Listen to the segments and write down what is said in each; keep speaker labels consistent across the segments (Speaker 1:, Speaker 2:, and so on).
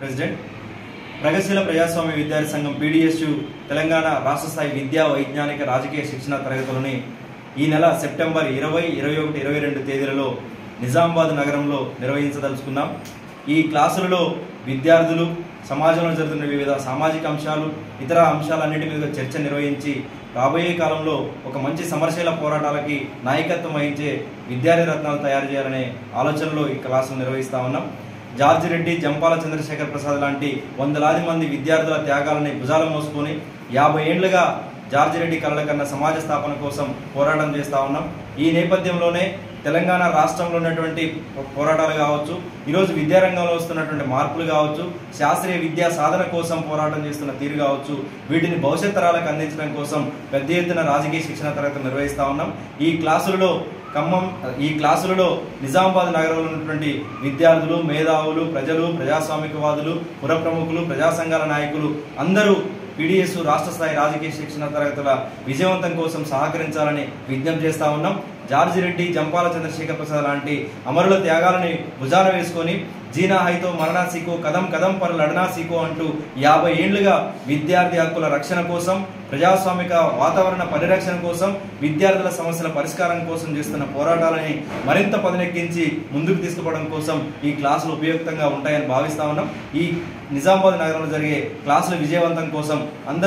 Speaker 1: president ప్రగతిశీల ప్రజాస్వామ్య విద్యార్థి సంఘం పీడిఎస్యు తెలంగాణ రాష్ట్ర స్థాయి విద్యా వైజ్ఞానిక రాజకీయ శిక్షణ తరగతులని ఈ నెల సెప్టెంబర్ ఇరవై ఇరవై ఒకటి ఇరవై రెండు తేదీలలో నిజామాబాద్ నగరంలో నిర్వహించదలుచుకున్నాం ఈ క్లాసులలో విద్యార్థులు సమాజంలో జరుగుతున్న వివిధ సామాజిక అంశాలు ఇతర అంశాలన్నిటి మీద చర్చ నిర్వహించి రాబోయే కాలంలో ఒక మంచి సమరశీల పోరాటాలకి నాయకత్వం వహించే విద్యార్థి రత్నాలు తయారు చేయాలనే ఆలోచనలో ఈ క్లాసులు నిర్వహిస్తా ఉన్నాం జార్జి రెడ్డి జంపాల చంద్రశేఖర్ ప్రసాద్ లాంటి వందలాది మంది విద్యార్థుల త్యాగాలని భుజాలు మోసుకొని యాభై ఏళ్లుగా జార్జి రెడ్డి కలల కన్నా సమాజ స్థాపన కోసం పోరాటం చేస్తా ఉన్నాం ఈ నేపథ్యంలోనే తెలంగాణ రాష్ట్రంలో ఉన్నటువంటి పోరాటాలు కావచ్చు ఈరోజు విద్యారంగంలో వస్తున్నటువంటి మార్పులు కావచ్చు శాస్త్రీయ విద్యా సాధన కోసం పోరాటం చేస్తున్న తీరు కావచ్చు వీటిని భవిష్యత్ తరాలకు అందించడం కోసం పెద్ద ఎత్తున రాజకీయ శిక్షణ తరగతులు నిర్వహిస్తా ఉన్నాం ఈ క్లాసులలో ఖమ్మం ఈ క్లాసులలో నిజామాబాద్ నగరంలో ఉన్నటువంటి విద్యార్థులు మేధావులు ప్రజలు ప్రజాస్వామికవాదులు పుర ప్రముఖులు ప్రజా సంఘాల నాయకులు అందరూ పీడిఎస్ రాష్ట్ర స్థాయి రాజకీయ శిక్షణ తరగతుల విజయవంతం కోసం సహకరించాలని విజ్ఞప్తి చేస్తా ఉన్నాం జార్జి రెడ్డి జంపాల చంద్రశేఖర్ ప్రసాద్ లాంటి అమరుల త్యాగాలని భుజాన వేసుకొని జీనా హైతో మరణా సీకో కదం కదం పర్ లడనా సీకో అంటూ యాభై ఏళ్లుగా విద్యార్థి హక్కుల రక్షణ కోసం ప్రజాస్వామిక వాతావరణ పరిరక్షణ కోసం విద్యార్థుల సమస్యల పరిష్కారం కోసం చేస్తున్న పోరాటాలని మరింత పదునెక్కించి ముందుకు తీసుకుపోవడం కోసం ఈ క్లాసులు ఉపయుక్తంగా ఉంటాయని భావిస్తా ఉన్నాం ఈ నిజామాబాద్ నగరంలో జరిగే క్లాసుల విజయవంతం కోసం అందరూ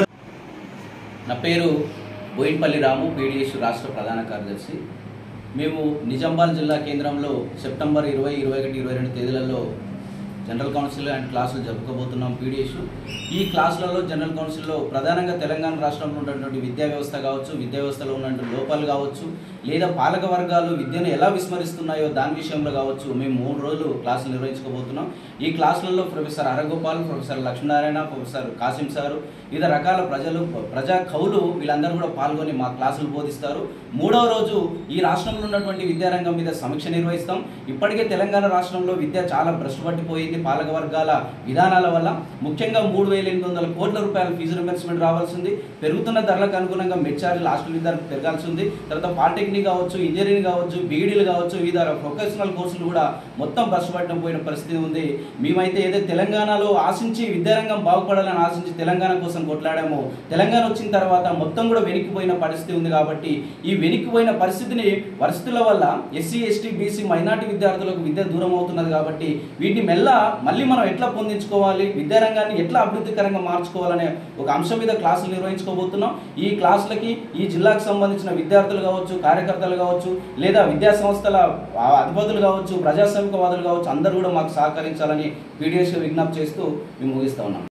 Speaker 2: నా పేరు బోయిన్పల్లి రాము పీడిఎస్ రాష్ట్ర ప్రధాన కార్యదర్శి మేము నిజామాబాద్ జిల్లా కేంద్రంలో సెప్టెంబర్ ఇరవై ఇరవై ఒకటి ఇరవై రెండు తేదీలలో జనరల్ కౌన్సిల్ అండ్ క్లాసులు జరుపుకోబోతున్నాం పీడిఎస్ ఈ క్లాసులలో జనరల్ కౌన్సిల్లో ప్రధానంగా తెలంగాణ రాష్ట్రంలో ఉన్నటువంటి విద్యా వ్యవస్థ కావచ్చు విద్యా వ్యవస్థలో ఉన్నటువంటి లోపాలు కావచ్చు లేదా పాలక వర్గాలు విద్యను ఎలా విస్మరిస్తున్నాయో దాని విషయంలో కావచ్చు మేము మూడు రోజులు క్లాసులు నిర్వహించుకోబోతున్నాం ఈ క్లాసులలో professor Haragopal professor Lakshminarayana professor Kasim sir వివిధ రకాల ప్రజలు ప్రజా కవులు వీళ్ళందరూ కూడా పాల్గొని మా క్లాసులు బోధిస్తారు మూడవ రోజు ఈ రాష్ట్రంలో ఉన్నటువంటి విద్యారంగం మీద సమీక్ష నిర్వహిస్తాం ఇప్పటికే తెలంగాణ రాష్ట్రంలో విద్య చాలా భ్రష్టు పట్టిపోయింది పాలక వర్గాల విధానాల వల్ల ముఖ్యంగా మూడు వేల ఎనిమిది వందల కోట్ల రూపాయల ఫీజు రిమర్స్మెంట్ రావాల్సింది పెరుగుతున్న ధరలకు అనుగుణంగా మెడ్ ఛార్జీలు హాస్టల్ విద్యార్థులకు పెరగాల్సి ఉంది తర్వాత పాలిటెక్నిక్ కావచ్చు ఇంజనీరింగ్ కావచ్చు బీఈడీలు కావచ్చు వివిధ ప్రొఫెషనల్ కోర్సులు కూడా మొత్తం భ్రష్టు పట్టడం పోయిన పరిస్థితి ఉంది మేమైతే ఏదైతే తెలంగాణలో ఆశించి విద్యారంగం బాగుపడాలని ఆశించి తెలంగాణ కోసం కొట్లాడామో తెలంగాణ వచ్చిన తర్వాత మొత్తం కూడా వెనక్కిపోయిన పరిస్థితి ఉంది కాబట్టి ఈ వెనక్కిపోయిన పరిస్థితిని పరిస్థితుల వల్ల ఎస్సీ ఎస్టీ బీసీ మైనార్టీ విద్యార్థులకు విద్య దూరం అవుతున్నది కాబట్టి వీటిని మెల్ల మళ్ళీ మనం ఎట్లా పొందించుకోవాలి విద్యారంగాన్ని ఎట్లా అభివృద్ధికరంగా మార్చుకోవాలనే ఒక అంశం మీద క్లాసులు నిర్వహించుకోబోతున్నాం ఈ క్లాసులకి ఈ జిల్లాకు సంబంధించిన విద్యార్థులు కావచ్చు కార్యకర్తలు కావచ్చు లేదా విద్యా సంస్థల ఆ, అధిపతులు కావచ్చు ప్రజాస్వామికవాదులు కావచ్చు అందరూ కూడా మాకు సహకరించాలని పీడిఎస్ విజ్ఞప్తి చేస్తూ మేము ముగిస్తా ఉన్నాం